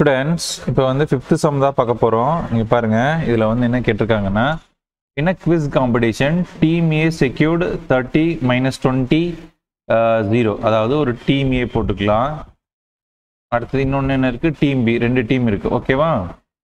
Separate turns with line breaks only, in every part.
students இப்போ வந்து fifth some தான் பார்க்க போகிறோம் நீங்கள் பாருங்கள் இதில் வந்து என்ன கேட்டிருக்காங்கன்னா in a quiz competition team A secured 30 minus 20 zero அதாவது ஒரு டீம் ஏ போட்டுக்கலாம் அடுத்தது இன்னொன்று என்ன இருக்குது டீம் பி ரெண்டு டீம் இருக்குது ஓகேவா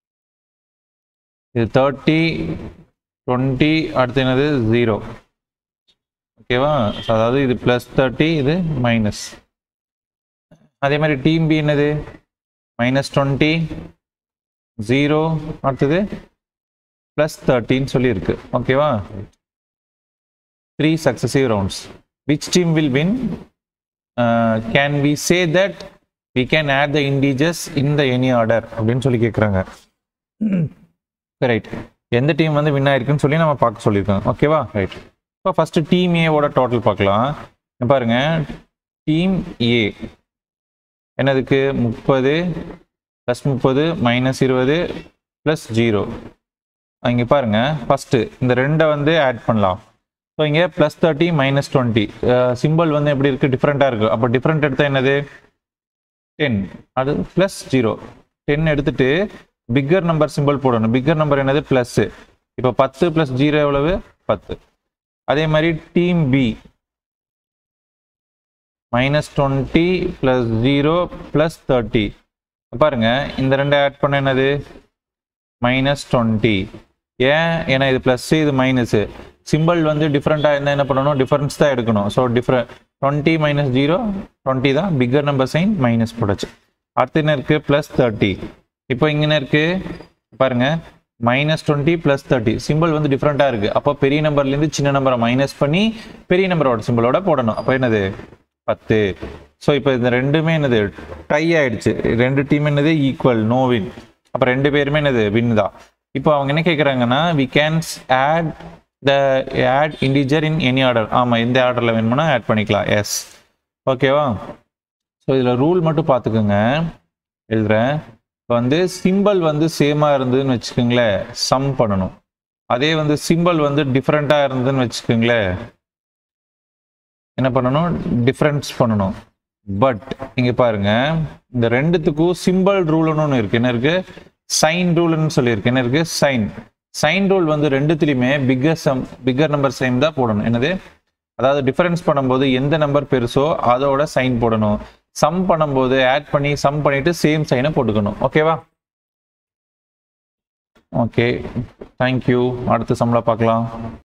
இது தேர்ட்டி டுவெண்ட்டி அடுத்து என்னது ஜீரோ ஓகேவா So, அதாவது இது ப்ளஸ் தேர்ட்டி இது மைனஸ் அதே மாதிரி டீம் பி என்னது மைனஸ் டுவெண்ட்டி ஜீரோ அடுத்தது ப்ளஸ் தேர்ட்டின்னு சொல்லியிருக்கு ஓகேவா three successive rounds which team will win can we say that we can add the integers in the any order அப்படின்னு சொல்லி கேட்குறாங்க ரைட் எந்த டீம் வந்து வின் ஆயிருக்குன்னு சொல்லி நம்ம பார்க்க சொல்லியிருக்கோம் ஓகேவா ரைட் இப்போ ஃபஸ்ட்டு டீம் ஏவோட டோட்டல் பார்க்கலாம் இங்க பாருங்க டீம் ஏ என்னதுக்கு முப்பது ப்ளஸ் முப்பது மைனஸ் இருபது ப்ளஸ் ஜீரோ இங்கே பாருங்க ஃபஸ்ட்டு இந்த ரெண்டை வந்து ஆட் பண்ணலாம் ஸோ இங்கே plus thirty minus twenty simple வந்து எப்படி இருக்குது டிஃப்ரெண்ட்டாக இருக்குது அப்போ டிஃப்ரெண்ட் எடுத்தால் என்னது டென் அது ப்ளஸ் ஜீரோ டென் எடுத்துட்டு பிக்கர் நம்பர் சிம்பிள் போடணும் பிக்கர் நம்பர் என்னது ப்ளஸ்ஸு இப்போ பத்து ப்ளஸ் ஜீரோ எவ்வளவு பத்து அதே மாதிரி team B minus twenty plus zero plus thirty பாருங்க இந்த ரெண்டு ஆட் பண்ண என்னது மைனஸ் டுவெண்ட்டி ஏன் ஏன்னா இது ப்ளஸ் இது மைனஸு சிம்பிள் வந்து டிஃப்ரெண்ட்டாக இருந்தால் என்ன பண்ணணும் டிஃபரன்ஸ் தான் எடுக்கணும் so different twenty minus zero twenty தான் பிக்கர் நம்பர் சைன் மைனஸ் போடச்சு அடுத்து என்ன இருக்குது ப்ளஸ் தேர்ட்டி இப்போ இங்கே என்ன இருக்குது பாருங்க minus twenty plus thirty simple வந்து டிஃப்ரெண்ட்டாக இருக்குது அப்போ பெரிய நம்பர்லேருந்து சின்ன நம்பரை மைனஸ் பண்ணி பெரிய நம்பரோட சிம்பிளோட போடணும் அப்போ என்னது பத்து ஸோ இப்போ இந்த ரெண்டுமே என்னது டை ஆயிடுச்சு ரெண்டு டீம் என்னது ஈக்குவல் நோ வின் அப்போ ரெண்டு பேருமே என்னது வின் தான் இப்போ அவங்க என்ன கேட்குறாங்கன்னா we cans add the add integer in any order ஆமாம் எந்த ஆர்டரில் வேணும்னா ஆட் பண்ணிக்கலாம் எஸ் ஓகேவா ஸோ இதில் ரூல் மட்டும் பார்த்துக்குங்க எழுதுறேன் இப்போ வந்து சிம்பிள் வந்து சேமாக இருந்ததுன்னு வச்சுக்கோங்களேன் சம் பண்ணணும் அதே வந்து சிம்பிள் வந்து டிஃப்ரெண்ட்டாக இருந்ததுன்னு வச்சுக்கோங்களேன் என்ன பண்ணணும் டிஃப்ரென்ஸ் பண்ணணும் பட் இங்க பாருங்க இந்த ரெண்டுத்துக்கும் சிம்பிள் ரூல்னு ஒன்று இருக்கு என்ன இருக்கு சைன் ரூல்னு சொல்லியிருக்கு என்ன இருக்கு சைன் சைன் ரூல் வந்து ரெண்டுத்துலையுமே bigger sum bigger number sign தான் போடணும் என்னது அதாவது டிஃபரன்ஸ் பண்ணும்போது எந்த நம்பர் பெருசோ அதோட சைன் போடணும் சம் பண்ணும்போது ஆட் பண்ணி சம் பண்ணிட்டு சேம் சைனை போட்டுக்கணும் ஓகேவா ஓகே தேங்க்யூ அடுத்த சம்பளம் பார்க்கலாம்